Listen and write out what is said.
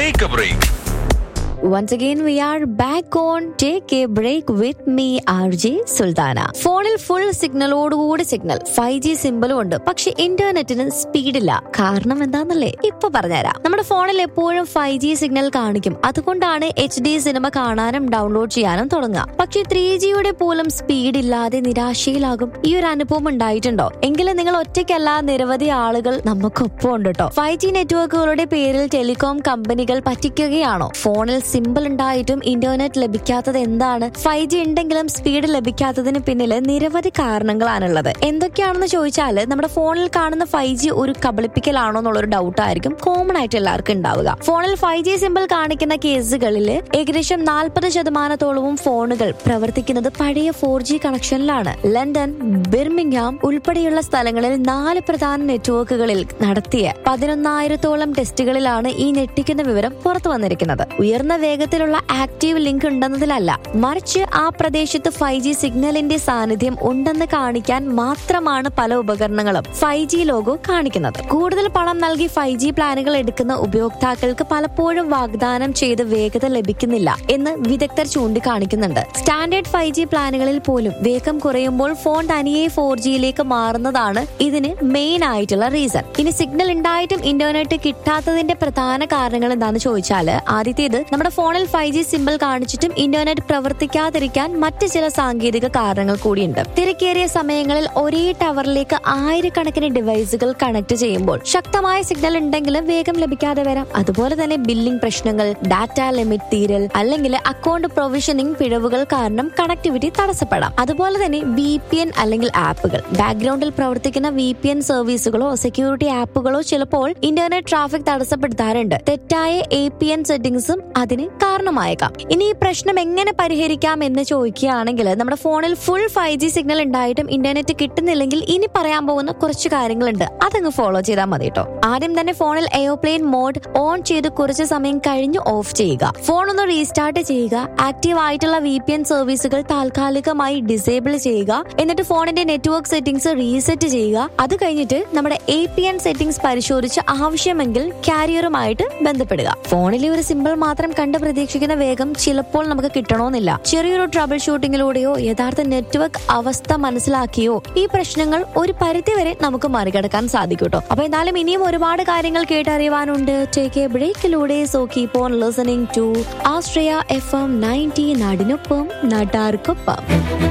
take a break Once again, we are back on Take a Break with me, RJ Sultana ഫോണിൽ full സിഗ്നലോടുകൂടി signal five G സിമ്പിളും ഉണ്ട് പക്ഷെ ഇന്റർനെറ്റിന് സ്പീഡില്ല കാരണം എന്താന്നല്ലേ ഇപ്പൊ പറഞ്ഞുതരാം നമ്മുടെ ഫോണിൽ എപ്പോഴും ഫൈവ് ജി സിഗ്നൽ കാണിക്കും അതുകൊണ്ടാണ് എച്ച് ഡി സിനിമ കാണാനും ഡൗൺലോഡ് ചെയ്യാനും തുടങ്ങുക പക്ഷെ ത്രീ ജിയുടെ പോലും സ്പീഡ് ഇല്ലാതെ നിരാശയിലാകും ഈ ഒരു അനുഭവം ഉണ്ടായിട്ടുണ്ടോ എങ്കിലും നിങ്ങൾ ഒറ്റയ്ക്കല്ല നിരവധി ആളുകൾ നമുക്കൊപ്പം ഉണ്ട് കേട്ടോ ഫൈവ് ജി നെറ്റ്വർക്കുകളുടെ പേരിൽ ടെലികോം കമ്പനികൾ പറ്റിക്കുകയാണോ ഫോണിൽ സിമ്പിൾ ഉണ്ടായിട്ടും ഇന്റർനെറ്റ് ലഭിക്കാത്തത് എന്താണ് ഫൈവ് ജി ഉണ്ടെങ്കിലും സ്പീഡ് ലഭിക്കാത്തതിന് പിന്നിൽ നിരവധി കാരണങ്ങളാണുള്ളത് എന്തൊക്കെയാണെന്ന് ചോദിച്ചാൽ നമ്മുടെ ഫോണിൽ കാണുന്ന ഫൈവ് ജി ഒരു കബളിപ്പിക്കലാണോ എന്നുള്ളൊരു ഡൗട്ട് ആയിരിക്കും കോമൺ ആയിട്ട് എല്ലാവർക്കും ഉണ്ടാവുക ഫോണിൽ ഫൈവ് ജി സിമ്പിൾ കാണിക്കുന്ന കേസുകളിൽ ഏകദേശം നാൽപ്പത് ശതമാനത്തോളവും ഫോണുകൾ പ്രവർത്തിക്കുന്നത് പഴയ ഫോർ ജി കണക്ഷനിലാണ് ലണ്ടൻ ബിർമിംഗ്ഹാം ഉൾപ്പെടെയുള്ള സ്ഥലങ്ങളിൽ നാല് പ്രധാന നെറ്റ്വർക്കുകളിൽ നടത്തിയ പതിനൊന്നായിരത്തോളം ടെസ്റ്റുകളിലാണ് ഈ ഞെട്ടിക്കുന്ന വിവരം പുറത്തു വന്നിരിക്കുന്നത് ഉയർന്ന വേഗത്തിലുള്ള ആക്റ്റീവ് ലിങ്ക് ഉണ്ടെന്നതിലല്ല മറിച്ച് ആ പ്രദേശത്ത് ഫൈവ് ജി സിഗ്നലിന്റെ സാന്നിധ്യം ഉണ്ടെന്ന് കാണിക്കാൻ മാത്രമാണ് പല ഉപകരണങ്ങളും ഫൈവ് ജി ലോഗോ കാണിക്കുന്നത് കൂടുതൽ പണം നൽകി ഫൈവ് ജി പ്ലാനുകൾ എടുക്കുന്ന ഉപയോക്താക്കൾക്ക് പലപ്പോഴും വാഗ്ദാനം ചെയ്ത് വേഗത ലഭിക്കുന്നില്ല എന്ന് വിദഗ്ധർ ചൂണ്ടിക്കാണിക്കുന്നുണ്ട് സ്റ്റാൻഡേർഡ് ഫൈവ് ജി പ്ലാനുകളിൽ പോലും വേഗം കുറയുമ്പോൾ ഫോൺ തനിയെ ഫോർ ജിയിലേക്ക് മാറുന്നതാണ് ഇതിന് മെയിൻ ആയിട്ടുള്ള റീസൺ ഇനി സിഗ്നൽ ഉണ്ടായിട്ടും ഇന്റർനെറ്റ് കിട്ടാത്തതിന്റെ പ്രധാന കാരണങ്ങൾ എന്താണെന്ന് ചോദിച്ചാൽ ആദ്യത്തേത് നമ്മുടെ ഫോണിൽ ഫൈവ് ജി സിമ്പിൾ കാണിച്ചിട്ടും ഇന്റർനെറ്റ് പ്രവർത്തിക്കാതിരിക്കാൻ മറ്റ് ചില സാങ്കേതിക കാരണങ്ങൾ കൂടിയുണ്ട് തിരക്കേറിയ സമയങ്ങളിൽ ഒരേ ടവറിലേക്ക് ആയിരക്കണക്കിന് ഡിവൈസുകൾ കണക്ട് ചെയ്യുമ്പോൾ ശക്തമായ സിഗ്നൽ ഉണ്ടെങ്കിലും വേഗം ലഭിക്കാതെ വരാം അതുപോലെ തന്നെ ബില്ലിംഗ് പ്രശ്നങ്ങൾ ഡാറ്റ ലിമിറ്റ് തീരൽ അല്ലെങ്കിൽ അക്കൗണ്ട് പ്രൊവിഷനിങ് പിഴവുകൾ കാരണം കണക്ടിവിറ്റി തടസ്സപ്പെടാം അതുപോലെ തന്നെ വി പി എൻ അല്ലെങ്കിൽ ആപ്പുകൾ ബാക്ക്ഗ്രൗണ്ടിൽ പ്രവർത്തിക്കുന്ന വി പി എൻ സർവീസുകളോ സെക്യൂരിറ്റി ആപ്പുകളോ ചിലപ്പോൾ ഇന്റർനെറ്റ് ട്രാഫിക് തടസ്സപ്പെടുത്താറുണ്ട് തെറ്റായ എ പി എൻ സെറ്റിംഗ്സും അതിന് കാരണമായേക്കാം ഇനി ഈ പ്രശ്നം എങ്ങനെ പരിഹരിക്കാം എന്ന് ചോദിക്കുകയാണെങ്കിൽ നമ്മുടെ ഫോണിൽ ഫുൾ ഫൈവ് ജി സിഗ്നൽ ഉണ്ടായിട്ടും ഇന്റർനെറ്റ് കിട്ടുന്നില്ലെങ്കിൽ ഇനി പറയാൻ പോകുന്ന കുറച്ച് കാര്യങ്ങളുണ്ട് അതങ്ങ് ഫോളോ ചെയ്താൽ മതി കേട്ടോ ആദ്യം തന്നെ ഫോണിൽ എയർപ്ലെയിൻ മോഡ് ഓൺ ചെയ്ത് കുറച്ച് സമയം കഴിഞ്ഞ് ഓഫ് ചെയ്യുക ഫോൺ ഒന്ന് റീസ്റ്റാർട്ട് ചെയ്യുക ആക്റ്റീവ് ആയിട്ടുള്ള വി പി എൻ സർവീസുകൾ താൽക്കാലികമായി ഡിസേബിൾ ചെയ്യുക എന്നിട്ട് ഫോണിന്റെ നെറ്റ്വർക്ക് സെറ്റിംഗ്സ് റീസെറ്റ് ചെയ്യുക അത് കഴിഞ്ഞിട്ട് നമ്മുടെ എ പി എൻ സെറ്റിംഗ്സ് പരിശോധിച്ച് ആവശ്യമെങ്കിൽ കാരിയറുമായിട്ട് ബന്ധപ്പെടുക ഫോണിലെ ഒരു സിമ്പിൾ മാത്രം കണ്ട് പ്രതീക്ഷിക്കുന്ന വേഗം ചിലപ്പോൾ നമുക്ക് കിട്ടണമെന്നില്ല ചെറിയൊരു ട്രബിൾ ഷൂട്ടിങ്ങിലൂടെയോ യഥാർത്ഥ നെറ്റ്വർക്ക് അവസ്ഥ മനസ്സിലാക്കിയോ ഈ പ്രശ്നങ്ങൾ ഒരു പരിധിവരെ നമുക്ക് മറികടക്കാൻ സാധിക്കും കേട്ടോ അപ്പൊ എന്തായാലും ഇനിയും ഒരുപാട് കാര്യങ്ങൾ കേട്ടറിയുവാനുണ്ട് ടേക്ക് എ ബ്രേക്കിലൂടെ so keep on listening to Austria F M ninety നാടിനൊപ്പം നാട്ടാർക്കൊപ്പം